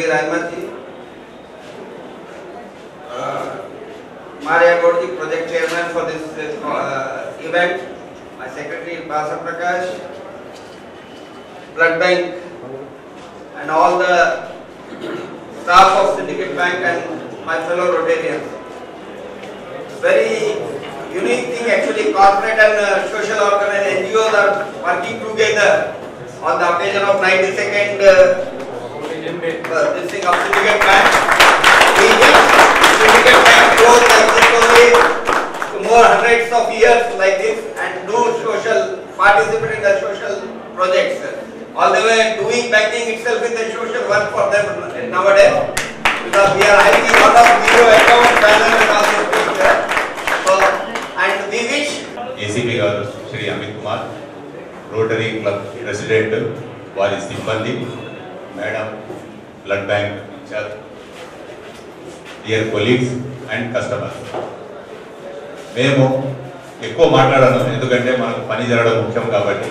Ji Rahmat ji Maria Gaudi, project chairman for this uh, event, my secretary Basa Prakash, blood bank, and all the staff of Syndicate Bank and my fellow Rotarians. Very unique thing actually, corporate and uh, social organization NGOs are working together on the occasion of 92nd uh, uh, this thing of Syndicate Bank. We just Syndicate Bank grows like this only to more hundreds of years like this and do social, participate in the social projects. All the way doing banking itself is a social work for them nowadays. Because we are having a lot of zero account balance and all these things. eh. So, and we wish ACP గారు Shri Amit Kumar Rotary Club president వారి సిబ్బంది madam blood bank incharge dear colleagues and customers మేము ఎక్కువ మాట్లాడను ఎందుకంటే మనకు పని జరగడం ముఖ్యం కాబట్టి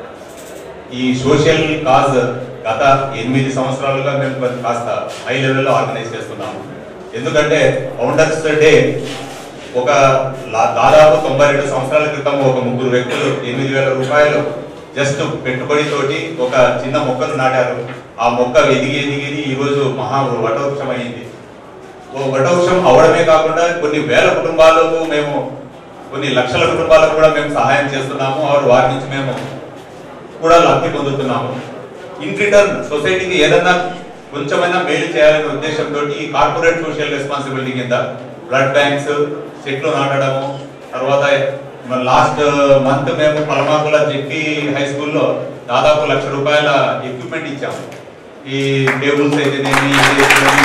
ఈ సోషల్ కాజ్ గత ఎనిమిది సంవత్సరాలుగా మేము కొంచెం కాస్త హై లెవెల్లో ఆర్గనైజ్ చేస్తున్నాము ఎందుకంటే ఫౌండర్స్ డే ఒక లా- దాదాపు తొంభై రెండు సంవత్సరాల క్రితం ఒక ముగ్గురు వ్యక్తులు ఎనిమిది వేల రూపాయలు జస్ట్ పెట్టుబడితోటి ఒక చిన్న మొక్కను నాటారు ఆ మొక్క ఎదిగి ఎదిగి ఈ రోజు మహా వటవృక్షం అయింది ఓ వటవృక్షం అవడమే కాకుండా కొన్ని వేల కుటుంబాలకు మేము కొన్ని లక్షల కుటుంబాలకు కూడా మేము సహాయం చేస్తున్నాము వారు వారి నుంచి మేము కూడా లబ్ధి పొందుతున్నాము ఇన్ రిటర్న్ సొసైటీకి ఏదన్నా కొంచెమైనా మేలు చేయాలనే ఉద్దేశంతో ఈ కార్పొరేట్ సోషల్ రెస్పాన్సిబిలిటీ కింద బ్లడ్ బ్యాంక్స్ చెట్లు నాటడము తర్వాత లాస్ట్ మంత్ మేము పలమాకుల జెడ్పీ హై స్కూల్లో దాదాపు లక్ష రూపాయల ఎక్విప్మెంట్ ఇచ్చాము ఈ టేబుల్స్ అయితేనేమి ఇది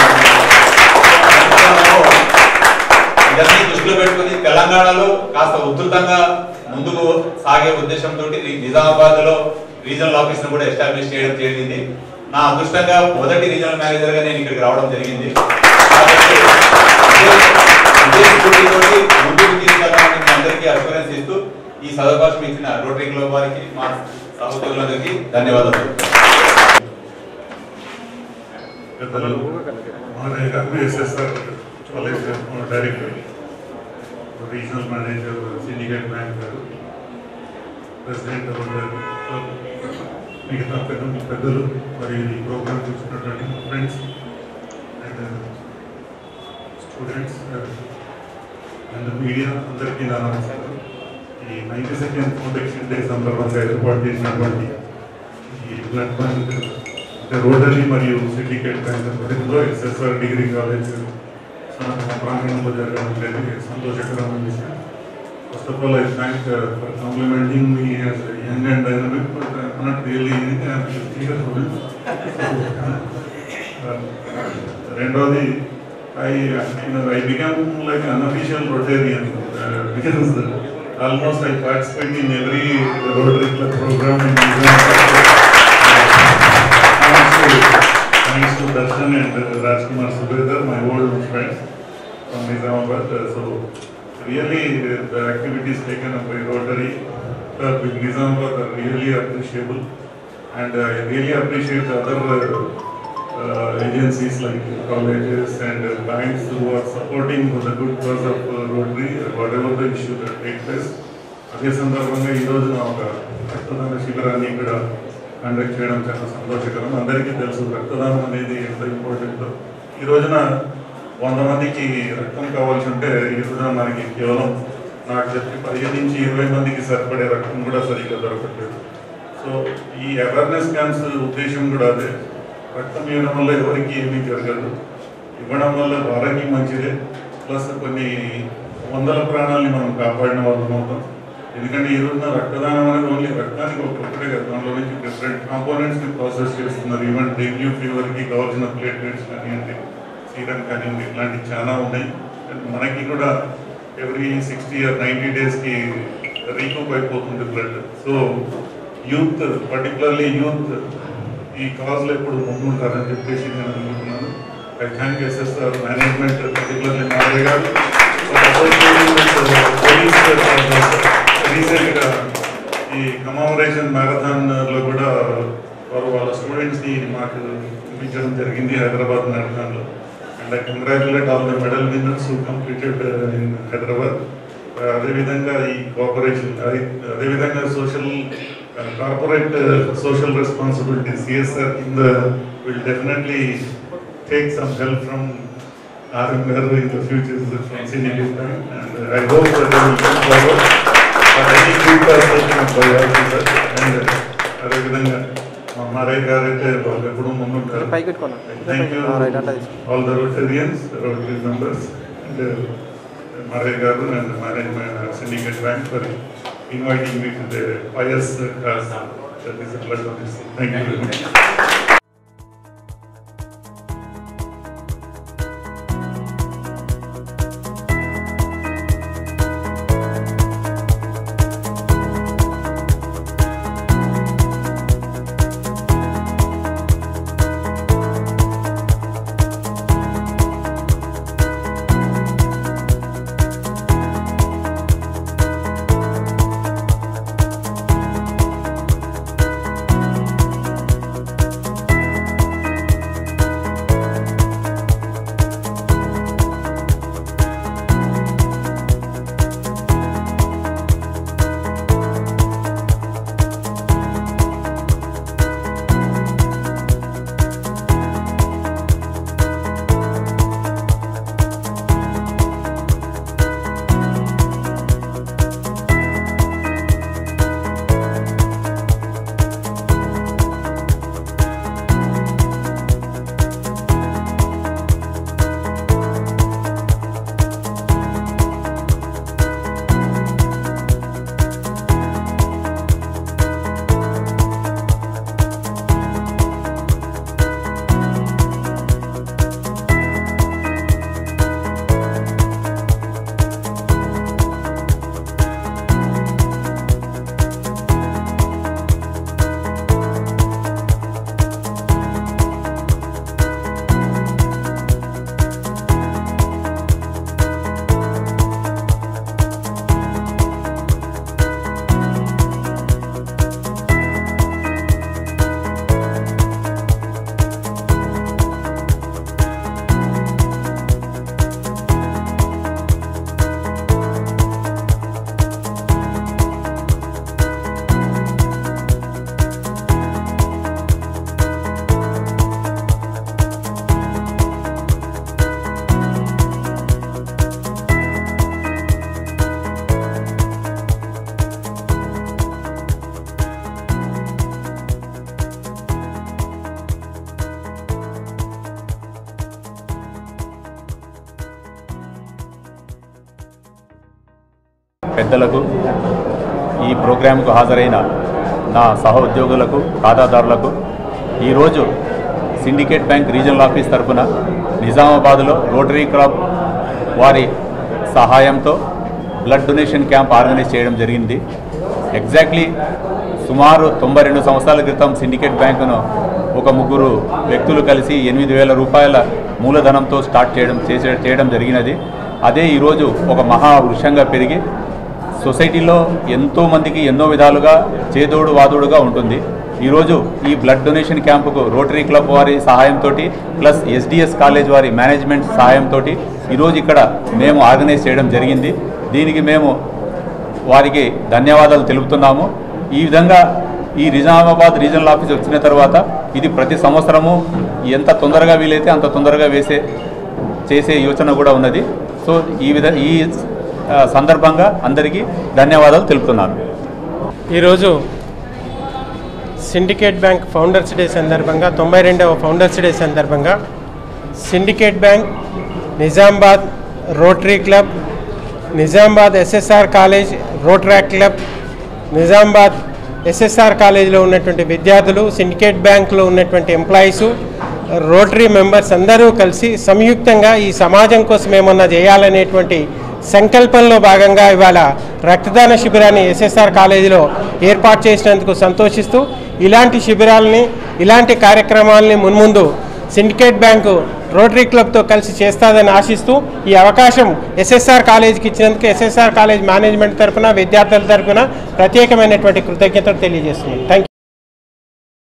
అయితేనేమి. ఇవన్నీ దృష్టిలో పెట్టుకుని తెలంగాణలో కాస్త ఉధృతంగా ముందుకు సాగే ఉద్దేశంతో నిజామాబాద్ లో రీజనల్ ఆఫీస్ ను కూడా ఎస్టాబ్లిష్ చేయడం జరిగింది నా అదృష్టంగా మొదటి రీజనల్ మేనేజర్ గా నేను ఇక్కడికి రావడం జరిగింది కాబట్టి ఇదే- ఇదే స్ఫూర్తితోటి ముందుకు తీసుకెళ్తామని మీ అందరికీ అష్యూరెన్స్ ఇస్తూ ఈ సదవకాశం ఇచ్చిన రోటరీ క్లబ్ వారికి మా సహోద్యోగులందరికీ ధన్యవాదాలు పెద్దలు Madaiah garu SSR college director regional manager Syndicate Bank garu president club మిగతా పెద్ద పెద్దలు మరియు ఈ ప్రోగ్రామ్ చూసినటువంటి friends and students and media అందరికీ నా నమస్కారం ఈ నైన్టీ సెకండ్ ఫౌండేషన్ డే సందర్భంగా ఏర్పాటు చేసినటువంటి ఈ బ్లడ్ బ్యాంక్ అంటే రోటరీ మరియు సిండికేట్ బ్యాంక్ పరిధిలో ఎస్ఎస్ఆర్ డిగ్రీ కాలేజ్ మన ప్రాంగణంలో జరగడం అనేది సంతోషకరమైన విషయం first of all I thank for complimenting me as young and dynamic but not really రెండోది I I become like unofficial Rotarian because almost I participate in every Rotary club programme in thanks to Darshan and uh, Rajkumar Subedar, my old friends from Nizamabad. Uh, so really uh, the activities taken up by Rotary Club in Nizamabad are really appreciable and I really appreciate the other uh, uh, agencies like colleges and uh, banks who are supporting the good cause of uh, Rotary, uh, whatever the issue that take place. అదే సందర్భంగా ఈ రోజు నా ఒక రక్తదాన శిబిరాన్ని ఇక్కడ conduct చేయడం చాలా సంతోషకరం అందరికీ తెలుసు రక్తదానం అనేది ఎంత ఇంపార్టెంట్ ఈ రోజున వంద మందికి రక్తం కావాల్సి ఉంటే ఈ రోజున మనకి కేవలం నాకు చెప్పి పదిహేను నుంచి ఇరవై మందికి సరిపడే రక్తం కూడా సరిగ్గా దొరకట్లేదు సో ఈ అవేర్నెస్ క్యాంప్స్ ఉద్దేశం కూడా అదే రక్తం ఇవ్వడం వల్ల ఎవరికి ఏమీ జరగదు ఇవ్వడం వల్ల వారికి మంచిదే ప్లస్ కొన్ని వందల ప్రాణాలని మనం కాపాడిన వాళ్ళం అవుతాం ఎందుకంటే ఈ రోజున రక్తదానం అనేది ఓన్లీ రక్తానికి ఒక ఒకటే కదా దానిలో నుంచి డిఫరెంట్ కాంపోనెంట్స్ ని ప్రాసెస్ చేస్తున్నారు ఈవెన్ డెంగ్యూ ఫీవర్ కి కావాల్సిన ప్లేట్లెట్స్ కానివ్వండి సీరం కానివ్వండి ఇట్లాంటివి చాలా ఉన్నాయి And మనకి కూడా every sixty or ninety days కి రీకూప్ అయిపోతుంది blood so youth particularly youth ఈ కాజ్ లో ఎప్పుడు ముందుంటారని చెప్పేసి నేను అనుకుంటున్నాను I thank SSR management particularly Nagaiah garu recent గా ఈ కమామరేషన్ మ్యారథాన్ లో కూడా వారు వాళ్ళ స్టూడెంట్స్ ని మాకు ఇప్పించడం జరిగింది హైదరాబాద్ మ్యారథాన్లో and I congratulate all the medal winners who completed in Hyderabad అదేవిధంగా ఈ కోఆపరేషన్ అదేవిధంగా social corporate social responsibility CSR కింద will definitely take some help from RMR in the future from CDP Bank and I hope that they will move forward. But any group are taken up by all of us and అదేవిధంగా మా మారయ్య గారు అయితే వాళ్ళు ఎప్పుడూ ముందుంటారు పైకి పెట్టుకోనా thank you right అట్లా తీసుకో. All the Rotarians Rotary members and Marayya garu and management Syndicate Bank for inviting me to the pious cause that is blood thank you very much పెద్దలకు ఈ ప్రోగ్రాంకు హాజరైన నా సహ ఉద్యోగులకు ఖాతాదారులకు ఈరోజు సిండికేట్ బ్యాంక్ రీజనల్ ఆఫీస్ తరఫున నిజామాబాద్లో రోటరీ క్లబ్ వారి సహాయంతో బ్లడ్ డొనేషన్ క్యాంప్ ఆర్గనైజ్ చేయడం జరిగింది ఎగ్జాక్ట్లీ సుమారు తొంభై రెండు సంవత్సరాల క్రితం సిండికేట్ బ్యాంకును ఒక ముగ్గురు వ్యక్తులు కలిసి ఎనిమిది వేల రూపాయల మూలధనంతో స్టార్ట్ చేయడం చేసే చేయడం జరిగినది అదే ఈరోజు ఒక మహా వృక్షంగా పెరిగి సొసైటీలో ఎంతో మందికి ఎన్నో విధాలుగా చేదోడు వాదోడుగా ఉంటుంది ఈరోజు ఈ బ్లడ్ డొనేషన్ క్యాంపుకు రోటరీ క్లబ్ వారి సహాయంతో ప్లస్ ఎస్డిఎస్ కాలేజ్ వారి మేనేజ్మెంట్ సహాయంతో ఈరోజు ఇక్కడ మేము ఆర్గనైజ్ చేయడం జరిగింది దీనికి మేము వారికి ధన్యవాదాలు తెలుపుతున్నాము ఈ విధంగా ఈ నిజామాబాద్ రీజనల్ ఆఫీస్ వచ్చిన తర్వాత ఇది ప్రతి సంవత్సరము ఎంత తొందరగా వీలైతే అంత తొందరగా వేసే చేసే యోచన కూడా ఉన్నది సో ఈ విధ ఈ ఆ, సందర్భంగా అందరికీ ధన్యవాదాలు తెలుపుతున్నాను ఈరోజు సిండికేట్ బ్యాంక్ ఫౌండర్స్ డే సందర్భంగా తొంభై రెండవ ఫౌండర్స్ డే సందర్భంగా Syndicate Bank Nizamabad Rotary Club Nizamabad SSR college Rotaract club Nizamabad SSR కాలేజీలో ఉన్నటువంటి విద్యార్థులు సిండికేట్ బ్యాంక్లో ఉన్నటువంటి ఎంప్లాయీసు రోటరీ మెంబర్స్ అందరూ కలిసి సంయుక్తంగా ఈ సమాజం కోసం ఏమన్నా చేయాలనేటువంటి సంకల్పంలో భాగంగా ఇవాళ రక్తదాన శిబిరాన్ని ఎస్ఎస్ఆర్ కాలేజీలో ఏర్పాటు చేసినందుకు సంతోషిస్తూ ఇలాంటి శిబిరాలని ఇలాంటి కార్యక్రమాలని మున్ముందు సిండికేట్ బ్యాంకు రోటరీ క్లబ్తో కలిసి చేస్తాదని ఆశిస్తూ ఈ అవకాశం ఎస్ఎస్ఆర్ కాలేజీకి ఇచ్చినందుకు ఎస్ఎస్ఆర్ కాలేజ్ మేనేజ్మెంట్ తరఫున విద్యార్థుల తరఫున ప్రత్యేకమైనటువంటి కృతజ్ఞతలు తెలియజేస్తున్నాను థ్యాంక్